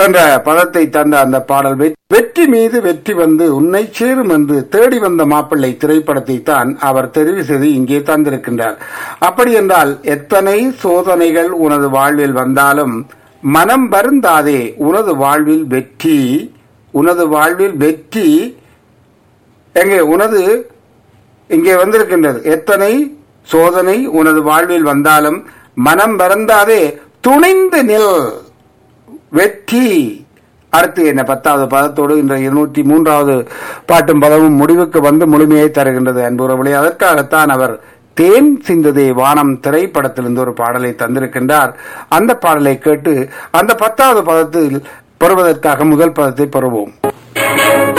என்ற பதத்தை தந்த அந்த பாடல் வெ- வெற்றி மீது வெற்றி வந்து உன்னை சேரும் என்று தேடி வந்த மாப்பிள்ளை திரைப்படத்தை தான் அவர் தெரிவு செய்து இங்கே தந்திருக்கின்றார் அப்படி என்றால் எத்தனை சோதனைகள் உனது வாழ்வில் வந்தாலும் மனம் வருந்தாதே உனது வாழ்வில் வெற்றி உனது வாழ்வில் வெற்றி எங்கே உனது இங்கே வந்திருக்கின்றது எத்தனை சோதனை உனது வாழ்வில் வந்தாலும் மனம் வருந்தாதே துணிந்து நில் வெற்றி அடுத்து என்ன பத்தாவது பதத்தோடு இந்த இருநூற்றி மூன்றாவது பாட்டும் பதமும் முடிவுக்கு வந்து முழுமையை தருகின்றது அன்புறவழி அதற்காகத்தான் அவர் தேன் சிந்ததே வானம் திரைப்படத்திலிருந்து ஒரு பாடலை தந்திருக்கின்றார் அந்த பாடலை கேட்டு அந்த பத்தாவது பதத்தில் பெறுவதற்காக முதல் பதத்தை பெறுவோம்